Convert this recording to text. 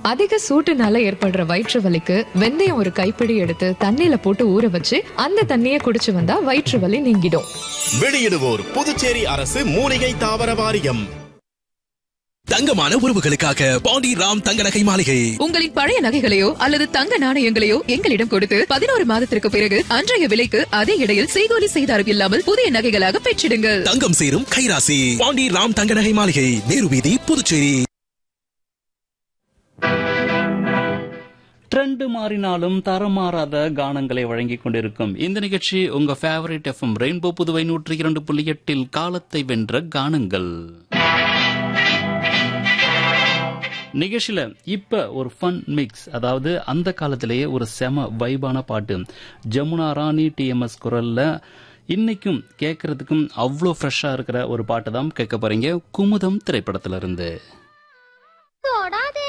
அதிக சூட்டுனால ஏற்படுற வயிற்று வலிக்கு வெந்தயம் ஒரு கைப்பிடி எடுத்து தண்ணியில போட்டு ஊற வச்சு அந்த தண்ணியை குடிச்சு வந்தா வயிற்று வலி நீங்கிடும் வெளியிடுவோர் புதுச்சேரி அரசு மூலிகை தாவர வாரியம் தங்கமான உறவுகளுக்காக பாண்டி ராம் தங்க நகை மாளிகை உங்களின் பழைய நகைகளையோ அல்லது தங்க நாணயங்களையோ எங்களிடம் கொடுத்து பதினோரு மாதத்திற்கு பிறகு அன்றைய விலைக்கு அதே இடையில் செய்கூலி செய்தாரம் இல்லாமல் புதிய நகைகளாக பெற்றிடுங்கள் தங்கம் சேரும் கைராசி பாண்டி ராம் தங்க நகை மாளிகை நேரு வீதி புதுச்சேரி ட்ரெண்ட் மாறினாலும் தரம் மாறாத கானங்களை வழங்கிக் கொண்டிருக்கும் இந்த நிகழ்ச்சி உங்க ஃபேவரட் எஃப்எம் ரெயின்போ புதுவை நூற்றி இரண்டு புள்ளி எட்டில் காலத்தை வென்ற கானங்கள் நிகழ்ச்சியில இப்ப ஒரு ஃபன் மிக்ஸ் அதாவது அந்த காலத்திலேயே ஒரு செம வைபான பாட்டு ஜமுனா ராணி டிஎம்எஸ் குரல்ல இன்னைக்கும் கேட்கறதுக்கும் அவ்வளோ ஃப்ரெஷ்ஷா இருக்கிற ஒரு பாட்டு தான் கேட்க போறீங்க குமுதம் திரைப்படத்துல இருந்து தொடாதே